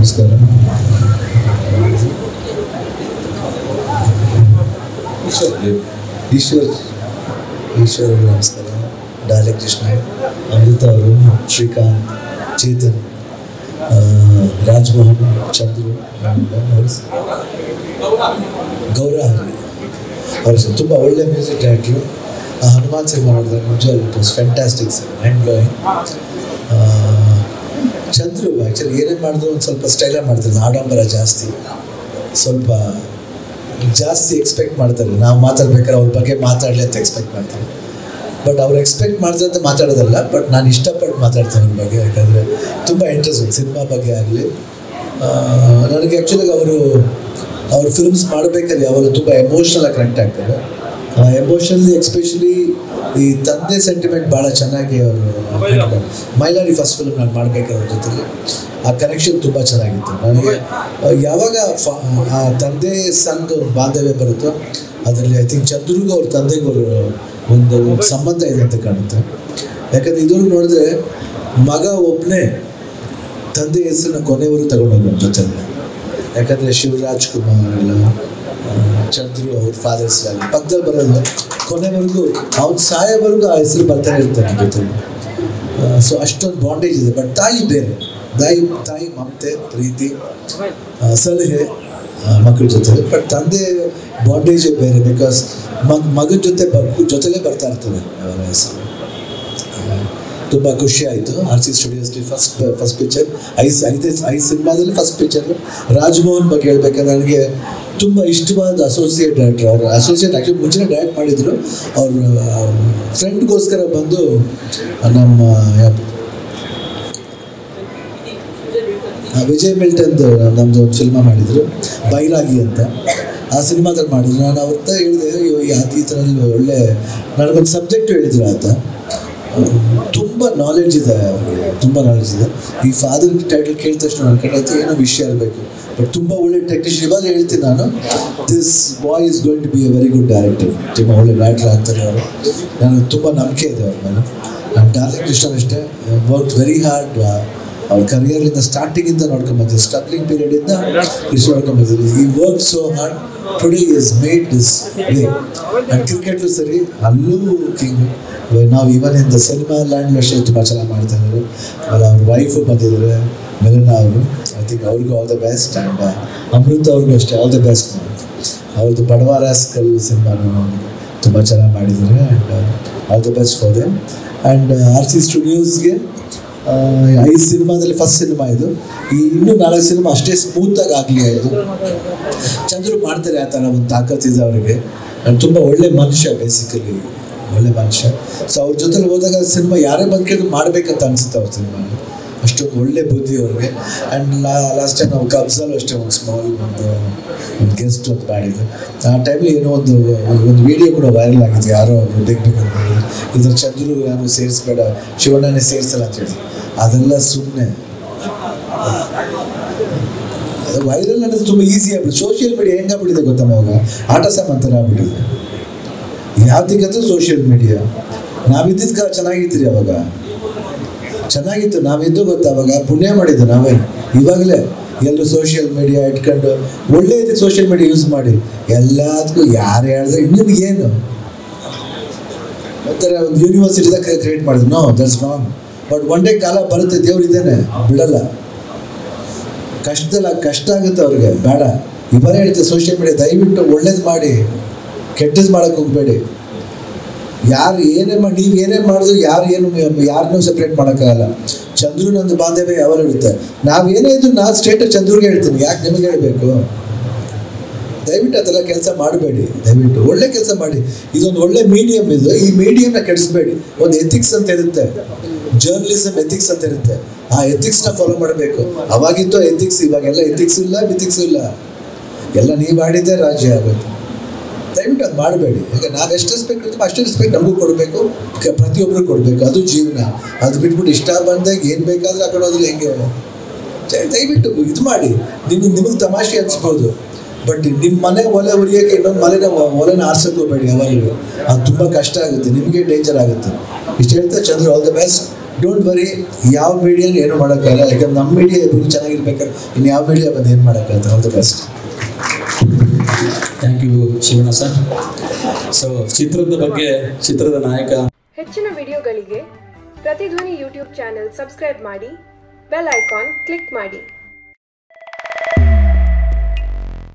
ನಮಸ್ಕಾರ ಈಶ್ವರ್ ಈಶ್ವರ್ ಈಶ್ವರ್ ನಮಸ್ಕಾರ ಡಾಲೆ ಕೃಷ್ಣ ಅಮೃತ ಅವರು ಶ್ರೀಕಾಂತ್ ಚೇತನ್ ಆ, ರಾಜ್ಮೋಹನ್ ಚಂದ್ರು ಗೌರ ಹರಿ ಅವರು ತುಂಬ ಒಳ್ಳೆ ಮ್ಯೂಸಿಕ್ ಡೈರೆಕ್ಟ್ರು ಹನುಮಾನ್ ಸಿನಿಮಾ ನೋಡಿದ್ರೆ ನಿಜವಾಗ್ಲೂ it was fantastic mind blowing Chandru actually ಏನೇನು ಮಾಡಿದ್ರು ಒಂದು ಸ್ವಲ್ಪ ಸ್ಟೈಲಾಗಿ ಮಾಡ್ತಾರೆ ಆಡಂಬರ ಜಾಸ್ತಿ ಸ್ವಲ್ಪ ಜಾಸ್ತಿ ಎಕ್ಸ್ಪೆಕ್ಟ್ ಮಾಡ್ತಾರೆ ನಾವು ಮಾತಾಡ್ಬೇಕಾದ್ರೆ ಅವ್ರ ಬಗ್ಗೆ ಮಾತಾಡಲಿ ಅಂತ ಎಕ್ಸ್ಪೆಕ್ಟ್ ಮಾಡ್ತಾರೆ ಬಟ್ ಅವ್ರು ಎಕ್ಸ್ಪೆಕ್ಟ್ ಮಾಡಿದ್ರೆ ಅಂತ ಮಾತಾಡೋದಲ್ಲ ಬಟ್ ನಾನು ಇಷ್ಟಪಟ್ಟು ಮಾತಾಡ್ತೇನೆ ಅವ್ರ ಬಗ್ಗೆ ಯಾಕಂದರೆ ತುಂಬ ಇಂಟ್ರೆಸ್ಟ್ ಸಿನಿಮಾ ಬಗ್ಗೆ ಆಗಲಿ ನನಗೆ ಆ್ಯಕ್ಚುಲಿ ಅವರು ಅವ್ರ ಫಿಲ್ಮ್ಸ್ ಮಾಡಬೇಕಾದ್ರೆ ಯಾವಾಗ ತುಂಬ ಎಮೋಷ್ನಲ್ ಆಗಿ ಕನೆಕ್ಟ್ ಆಗ್ತಾರೆ ಎಮೋಷನಲಿ ಎಕ್ಸ್ಪೆಷಲಿ ಈ ತಂದೆ ಸೆಂಟಿಮೆಂಟ್ ಭಾಳ ಚೆನ್ನಾಗಿ ಅವರು ಮೈಲಾರಿ ಫಸ್ಟ್ ಫಿಲ್ಮ್ ನಾನು ಮಾಡಬೇಕಾದ್ರ ಜೊತೆಲಿ ಆ ಕನೆಕ್ಷನ್ ತುಂಬ ಚೆನ್ನಾಗಿತ್ತು ನನಗೆ ಆ, ಯಾವಾಗ ಫ ಆ ತಂದೆ ಸಣ್ಣ ಬಾಂಧವ್ಯ ಬರುತ್ತೋ ಅದರಲ್ಲಿ ಐ ಥಿಂಕ್ ಚಂದ್ರಿಗೂ ಅವ್ರ ತಂದೆಗೂ ಅವ್ರ ಒಂದು ಒಂದು ಸಂಬಂಧ ಇದೆ ಅಂತ ಕಾಣುತ್ತೆ ಯಾಕಂದ್ರೆ ಇದ್ರೂ ನೋಡಿದ್ರೆ ಮಗ ಒಬ್ಬನೇ ತಂದೆ ಹೆಸರನ್ನ ಕೊನೆವರೆಗೂ ತಗೊಂಡೋಗ್ರು ಜೊತೆಲಿ ಯಾಕಂದರೆ ಶಿವರಾಜ್ ಕುಮಾರ್ ಎಲ್ಲ ಆ, ಚಂದ್ರು ಅವ್ರ ಫಾದರ್ಸ್ ಆಗಲಿ ಪಕ್ಕದಲ್ಲಿ ಬರೋದು ಕೊನೆವರೆಗೂ ಅವ್ನ ಸಾಯೋವರೆಗೂ ಆ ಹೆಸರು ಬರ್ತಾನೆ ಇರ್ತಾನೆ ಜೊತೆಲಿ ಸೊ ಅಷ್ಟೊಂದು ಬಾಂಡೇಜ್ ಇದೆ ಬಟ್ ತಾಯಿ ಬೇರೆ ತಾಯಿ ತಾಯಿ ಮಮತೆ ಪ್ರೀತಿ ಆ, ಸಲಹೆ ಆ, ಮಕ್ಕಳ ಜೊತೆ ಬಟ್ ತಂದೆ ಬಾಂಡೇಜೇ ಬೇರೆ ಬಿಕಾಸ್ ಮಗ್ ಮಗನ ಜೊತೆ ಬ ಜೊತೆಲೇ ಬರ್ತಾ ಇರ್ತದೆ ಅವರ ಹೆಸರು ತುಂಬ ಖುಷಿ ಆಯಿತು ಆರ್ ಸಿ ಸ್ಟುಡಿಯೋಸ್ಲಿ ಫಸ್ಟ್ ಫಸ್ಟ್ ಪಿಕ್ಚರ್ ಐಸ್ ಐದೇ ಐದು ಸಿನಿಮಾದಲ್ಲಿ ಫಸ್ಟ್ ಪಿಕ್ಚರ್ ರಾಜ್ಮೋಹನ್ ಬಗ್ಗೆ ಹೇಳ್ಬೇಕಂದ್ರೆ ನನಗೆ ತುಂಬ ಇಷ್ಟವಾದ ಅಸೋಸಿಯೇಟ್ ಡೈರೆಕ್ಟರ್ ಅವರು ಅಸೋಸಿಯೇಟ್ ಆ್ಯಕ್ಚುಲಿ ಮುಂಚೆನೇ ಡೈರೆಕ್ಟ್ ಮಾಡಿದರು ಅವ್ರ ಫ್ರೆಂಡ್ಗೋಸ್ಕರ ಬಂದು ನಮ್ಮ ಯಾವ- ಆ, ವಿಜಯ್ ಮಿಲ್ಟನ್ದು ನಮ್ಮದು ಒಂದು ಸಿನಿಮಾ ಮಾಡಿದರು ಬೈರಾಗಿ ಅಂತ ಆ ಸಿನಿಮಾದಲ್ಲಿ ಮಾಡಿದ್ರು ನಾನು ಅವ್ರ ಹೇಳಿದೆ ಯಾಕೆ ಈ ಥರ ಒಳ್ಳೆ ನನಗೊಂದು ಸಬ್ಜೆಕ್ಟ್ ಹೇಳಿದ್ರು ಆತ ತುಂಬ ನಾಲೆಡ್ಜ್ ಇದೆ ಅವರಿಗೆ ತುಂಬ ನಾಲೆಡ್ಜ್ ಇದೆ ಈ ಫಾದರ್ ಟೈಟಲ್ ಕೇಳಿದ ತಕ್ಷಣ ನನ್ನ ಕಡೆ ಆಯ್ತು ಏನೋ ವಿಷಯ ಇರಬೇಕು ಬಟ್ ತುಂಬ ಒಳ್ಳೆ ಟೆಕ್ನಿಷಿಯನ್ ಇವಾಗ ಹೇಳ್ತೀನಿ ನಾನು this boy is going to be a very good director ತುಂಬ ಒಳ್ಳೆ ಡೈರೆಕ್ಟರ್ ಆಗ್ತಾರೆ ಅವರು ನನಗೆ ತುಂಬ ನಂಬಿಕೆ ಇದೆ ಅವ್ರ ಮೇಲೆ ನಾನು ಡಾರ್ಲಿಂಗ್ ಕೃಷ್ಣನ್ ಅಷ್ಟೇ ವರ್ಕ್ ವೆರಿ ಹಾರ್ಡ್ ಅವ್ರ ಕರಿಯರ್ಲಿಂದ ಸ್ಟಾರ್ಟಿಂಗಿಂದ ನೋಡ್ಕೊಂಬಂದಿದ್ದು ಸ್ಟ್ರಗ್ಲಿಂಗ್ ಪೀರಿಯಡಿಂದ ಕೃಷಿ ನೋಡ್ಕೊಂಬಂದಿದ್ದು ಈ work so hard today is made this way and ಕ್ರಿಕೆಟ್ಲು ಸರಿ ಅಲ್ಲೂ ಕಿಂಗ್ ನಾವು even in the cinema land ಅಷ್ಟೇ ತುಂಬ ಚೆನ್ನಾಗಿ ಮಾಡ್ತಾ ಇದ್ದಾರೆ ಆಮೇಲೆ ಅವ್ರ ವೈಫು ಬಂದಿದ್ದಾರೆ ಮಿಲನ ಅವರು ಐ ಥಿಂಕ್ ಅವ್ರಿಗೂ all the best and Amrutha ಅವ್ರಿಗೂ ಅಷ್ಟೇ ಆಲ್ ದ ಬೆಸ್ಟ್ ಅವ್ರದ್ದು ಬಡವಾರಾಸ್ಕಲ್ ಸಿನಿಮಾನು ತುಂಬ ಚೆನ್ನಾಗಿ ಮಾಡಿದ್ದಾರೆ and all the best for them and R C ಸ್ಟುಡಿಯೋಸ್ಗೆ ಐದು ಸಿನಿಮಾದಲ್ಲಿ ಫಸ್ಟ್ ಸಿನಿಮಾ ಇದು ಈ ಇನ್ನೂ ನಾಲ್ಕು ಸಿನಿಮಾ ಅಷ್ಟೇ ಸ್ಮೂತಾಗಿ ಆಗಲಿ ಇದು ಚಂದ್ರು ಮಾಡ್ತಾರೆ ಆ ಥರ ಒಂದು ತಾಕತ್ತಿದೆ ಅವರಿಗೆ ಆ್ಯಂಡ್ ತುಂಬ ಒಳ್ಳೆ ಮನುಷ್ಯ ಬೇಸಿಕಲಿ ಒಳ್ಳೆ ಮನುಷ್ಯ ಸೊ ಅವ್ರ ಜೊತೆಲಿ ಹೋದಾಗ ಸಿನಿಮಾ ಯಾರೇ ಬಂದು ಕೇಳಿದ್ರು ಮಾಡಬೇಕಂತ ಅನ್ಸುತ್ತೆ ಅವ್ರ ಸಿನಿಮಾ ಅಷ್ಟೊಂದು ಒಳ್ಳೆ ಬುದ್ಧಿ ಅವ್ರಿಗೆ ಆ್ಯಂಡ್ ಲಾ ಲಾಸ್ಟ್ ಟೈಮ್ ನಾವು ಕಬ್ಸಲ್ಲೂ ಅಷ್ಟೇ ಒಂದು ಸ್ಮಾಲ್ ಒಂದು ಒಂದು ಗೆಸ್ಟ್ ಒಂದು ಮಾಡಿದ್ರು ಆ ಟೈಮ್ಲಿ ಏನೋ ಒಂದು ಒಂದು ವಿಡಿಯೋ ಕೂಡ ವೈರಲ್ ಆಗಿತ್ತು ಯಾರೋ ಒಂದು ಬೇಕು ಮಾಡಿದ್ರು ಇದ್ರ ಚಂದ್ರು ಯಾರು ಸೇರಿಸ್ಬೇಡ ಶಿವಣ್ಣನೇ ಸೇರಿಸಲ್ಲ ಅಂತ ಹೇಳಿ ಅದೆಲ್ಲ ಸುಮ್ಮನೆ ವೈರಲ್ ಅನ್ನೋದು ತುಂಬ ಈಸಿ ಆಗ್ಬಿಟ್ಟು ಸೋಷಿಯಲ್ ಮೀಡಿಯಾ ಹೆಂಗಾಗ್ಬಿಟ್ಟಿದೆ ಗೊತ್ತಾ ಅವಾಗ ಆಟ ಸಾಮಾನ್ ಥರ ಆಗ್ಬಿಟ್ಟಿದೆ ಯಾವ್ದಕ್ಕಂತೂ ಸೋಷಿಯಲ್ ಮೀಡಿಯಾ ನಾವಿದ್ದಿದ್ದ ಕಾಲ ಚೆನ್ನಾಗಿತ್ತು ಅವಾಗ ಚೆನ್ನಾಗಿತ್ತು ನಾವಿದ್ದು ಗೊತ್ತಾ ಅವಾಗ ಪುಣ್ಯ ಮಾಡಿದ್ದು ನಾವೇ ಇವಾಗಲೇ ಎಲ್ಲರೂ ಸೋಷಿಯಲ್ ಮೀಡಿಯಾ ಇಟ್ಕೊಂಡು ಒಳ್ಳೆ ಇದಕ್ಕೆ ಸೋಷಿಯಲ್ ಮೀಡಿಯಾ ಯೂಸ್ ಮಾಡಿ ಎಲ್ಲದಕ್ಕೂ ಯಾರು ಹೇಳಿದ್ರೆ ನಿಮಗೇನು ಒಂಥರ ಒಂದು ಯೂನಿವರ್ಸಿಟಿದಾಗ ಕ್ರಿಯೇಟ್ ಮಾಡಿದ್ರು no that's wrong but one day ಕಾಲ ಬರುತ್ತೆ ದೇವ್ರು ಇದ್ದೇನೆ ಬಿಡಲ್ಲ ಕಷ್ಟದಲ್ಲ ಕಷ್ಟ ಆಗುತ್ತೆ ಅವ್ರಿಗೆ ಬೇಡ ಇವರೇ ಹೇಳ್ತಾರೆ ಸೋಷಿಯಲ್ ಮೀಡಿಯಾ ದಯವಿಟ್ಟು ಒಳ್ಳೇದು ಮಾಡಿ ಕೆಟ್ಟದ್ದು ಮಾಡೋಕ್ಕೆ ಹೋಗಬೇಡಿ ಯಾರು ಏನೇ ಮಾಡಿ ನೀವು ಏನೇ ಮಾಡಿದ್ರು ಯಾರು ಏನು ಯಾರನ್ನೂ ಸಪ್ರೇಟ್ ಮಾಡೋಕ್ಕಾಗಲ್ಲ ಚಂದ್ರು ನಂದು ಬಾಂಧವ್ಯ ಯಾವಾಗ ಇರುತ್ತೆ ನಾವು ಏನೇ ಇದ್ರು ನಾನು ಸ್ಟೇಟಸ್ ಚಂದ್ರಿಗೆ ಹೇಳ್ತೀನಿ ಯಾಕೆ ನಿಮಗೆ ಹೇಳಬೇಕು ದಯವಿಟ್ಟು ಅದೆಲ್ಲ ಕೆಲಸ ಮಾಡಬೇಡಿ ದಯವಿಟ್ಟು ಒಳ್ಳೆ ಕೆಲಸ ಮಾಡಿ ಇದೊಂದು ಒಳ್ಳೆ ಮೀಡಿಯಮ್ ಇದು ಈ ಮೀಡಿಯಮ್ನ ಕೆಡಿಸ್ಬೇಡಿ ಒಂದು ಎಥಿಕ್ಸ್ ಅಂತ ಇರುತ್ತೆ ಜರ್ನಲಿಸಮ್ ಎಥಿಕ್ಸ್ ಅಂತ ಇರುತ್ತೆ ಆ ಎಥಿಕ್ಸ್ನ ಫಾಲೋ ಮಾಡಬೇಕು ಅವಾಗಿತ್ತು ಎಥಿಕ್ಸ್ ಇವಾಗೆಲ್ಲ ಎಥಿಕ್ಸ್ ಇಲ್ಲ ಬಿಥಿಕ್ಸ್ ಇಲ್ಲ ಎಲ್ಲ ನೀವು ಆಡಿದ್ದೇ ರಾಜ್ಯ ಆಗುತ್ತೆ ದಯವಿಟ್ಟು ಅದು ಮಾಡಬೇಡಿ ಈಗ ನಾನು ಎಷ್ಟು ರೆಸ್ಪೆಕ್ಟ್ ಇರ್ತೀವಿ ಅಷ್ಟೇ ರೆಸ್ಪೆಕ್ಟ್ ನಮಗೂ ಕೊಡಬೇಕು ಪ್ರತಿಯೊಬ್ಬರು ಕೊಡಬೇಕು ಅದು ಜೀವನ ಅದು ಬಿಟ್ಬಿಟ್ಟು ಇಷ್ಟ ಬಂದಾಗ ಏನು ಬೇಕಾದ್ರೆ ಹಾಕೊಂಡು ಹೋದ್ರೆ ಹೆಂಗೆ ದಯ- ದಯವಿಟ್ಟು ಇದು ಮಾಡಿ ನಿಮಗೆ ನಿಮಗೆ ತಮಾಷೆ ಅನ್ಸ್ಬೋದು ಬಟ್ ನಿಮ್ಮ ಮನೆ ಒಲೆ ಉರಿಯೋಕೆ ಇನ್ನೊಂದು ಮನೆನ ಒ- ಒಲೆನ ಆರ್ಸಕ್ಕೆ ಹೋಗಬೇಡಿ ಯಾವಾಗಲೂ ಅದು ತುಂಬ ಕಷ್ಟ ಆಗುತ್ತೆ ನಿಮಗೆ ಡೇಂಜರ್ ಆಗುತ್ತೆ ಇಷ್ಟು ಹೇಳ್ತಾ Chandra all the best don't worry ಯಾವ ಮೀಡಿಯಾನು ಏನು ಮಾಡೋಕ್ಕಾಗಲ್ಲ ಯಾಕಂದ್ರೆ ನಮ್ಮ ಮೀಡಿಯಾ ಎಲ್ರಿಗೂ ಚೆನ್ನಾಗಿರ್ಬೇಕಾದ್ರೆ ಇನ್ನು ಯಾವ ಮೀಡಿಯಾ ಬಂದು ಏನು ಮಾಡೋಕ್ಕಾಗತ್ತೆ all the best thank you Shivanna sir so ಚಿತ್ರದ ಬಗ್ಗೆ ಚಿತ್ರದ ನಾಯಕ ಹೆಚ್ಚಿನ ವಿಡಿಯೋಗಳಿಗೆ ಪ್ರತಿಧ್ವನಿ ಯೂಟ್ಯೂಬ್ ಚಾನೆಲ್ ಸಬ್ಸ್ಕ್ರೈಬ್ ಮಾಡಿ ಬೆಲ್ ಐಕಾನ್ ಕ್ಲಿಕ್ ಮಾಡಿ